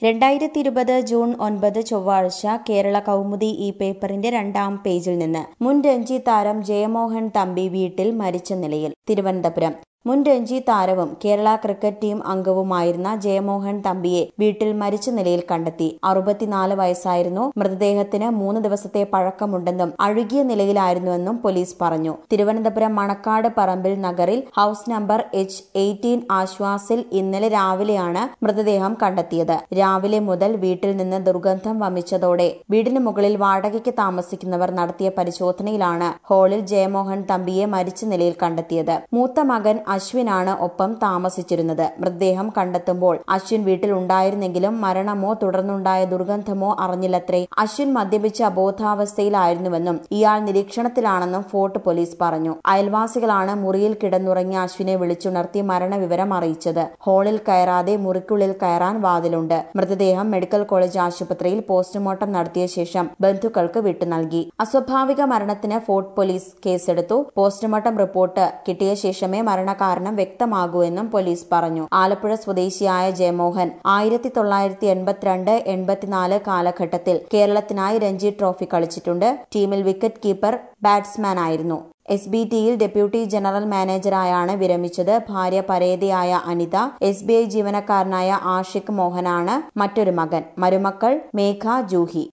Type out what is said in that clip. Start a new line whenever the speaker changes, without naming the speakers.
രണ്ടായിരത്തി ഇരുപത് ജൂൺ ഒൻപത് ചൊവ്വാഴ്ച കേരള കൗമുദി ഈ പേപ്പറിന്റെ രണ്ടാം പേജിൽ നിന്ന് മുൻ രഞ്ജി താരം ജയമോഹൻ തമ്പി വീട്ടിൽ മരിച്ച നിലയിൽ തിരുവനന്തപുരം മുൻ രഞ്ജി താരവും കേരള ക്രിക്കറ്റ് ടീം അംഗവുമായിരുന്ന ജയമോഹൻ തമ്പിയെ വീട്ടിൽ മരിച്ച നിലയിൽ കണ്ടെത്തി അറുപത്തിനാല് വയസ്സായിരുന്നു മൃതദേഹത്തിന് മൂന്ന് ദിവസത്തെ പഴക്കമുണ്ടെന്നും അഴുകിയ നിലയിലായിരുന്നുവെന്നും പോലീസ് പറഞ്ഞു തിരുവനന്തപുരം മണക്കാട് പറമ്പിൽ നഗറിൽ ഹൌസ് നമ്പർ എച്ച് എയ്റ്റീൻ ആശ്വാസിൽ ഇന്നലെ രാവിലെയാണ് മൃതദേഹം കണ്ടെത്തിയത് രാവിലെ മുതൽ വീട്ടിൽ നിന്ന് ദുർഗന്ധം വമിച്ചതോടെ വീടിന് മുകളിൽ വാടകയ്ക്ക് താമസിക്കുന്നവർ നടത്തിയ പരിശോധനയിലാണ് ഹാളിൽ ജയമോഹൻ തമ്പിയെ മരിച്ച നിലയിൽ കണ്ടെത്തിയത് മൂത്ത മകൻ അശ്വിനാണ് ഒപ്പം താമസിച്ചിരുന്നത് മൃതദേഹം കണ്ടെത്തുമ്പോൾ അശ്വിൻ വീട്ടിൽ ഉണ്ടായിരുന്നെങ്കിലും മരണമോ തുടർന്നുണ്ടായ ദുർഗന്ധമോ അറിഞ്ഞില്ലത്രേ അശ്വിൻ മദ്യപിച്ച അബോധാവസ്ഥയിലായിരുന്നുവെന്നും ഇയാൾ നിരീക്ഷണത്തിലാണെന്നും ഫോർട്ട് പോലീസ് പറഞ്ഞു അയൽവാസികളാണ് മുറിയിൽ കിടന്നുറങ്ങിയ അശ്വിനെ വിളിച്ചുണർത്തി മരണവിവരം അറിയിച്ചത് ഹാളിൽ കയറാതെ മുറിക്കുള്ളിൽ കയറാൻ വാതിലുണ്ട് മൃതദേഹം മെഡിക്കൽ കോളേജ് ആശുപത്രിയിൽ പോസ്റ്റ്മോർട്ടം നടത്തിയ ശേഷം ബന്ധുക്കൾക്ക് വിട്ടു നൽകി അസ്വാഭാവിക മരണത്തിന് ഫോർട്ട് പോലീസ് കേസെടുത്തു പോസ്റ്റ്മോർട്ടം റിപ്പോർട്ട് കിട്ടിയ ശേഷമേ മരണകാരണം വ്യക്തമാകൂ എന്നും പോലീസ് പറഞ്ഞു ആലപ്പുഴ സ്വദേശിയായ ജയമോഹൻ ആയിരത്തി തൊള്ളായിരത്തി എൺപത്തിരണ്ട് എൺപത്തിനാല് കാലഘട്ടത്തിൽ കേരളത്തിനായി രഞ്ജി ട്രോഫി കളിച്ചിട്ടുണ്ട് ടീമിൽ വിക്കറ്റ് കീപ്പർ ബാറ്റ്സ്മാനായിരുന്നു എസ് ബി ടിയിൽ ഡെപ്യൂട്ടി ജനറൽ മാനേജറായാണ് വിരമിച്ചത് ഭാര്യ പരേതയായ അനിത എസ് ബി ഐ ജീവനക്കാരനായ ആഷിഖ് മോഹനാണ് മറ്റൊരു മകൻ മരുമക്കൾ മേഘ ജൂഹി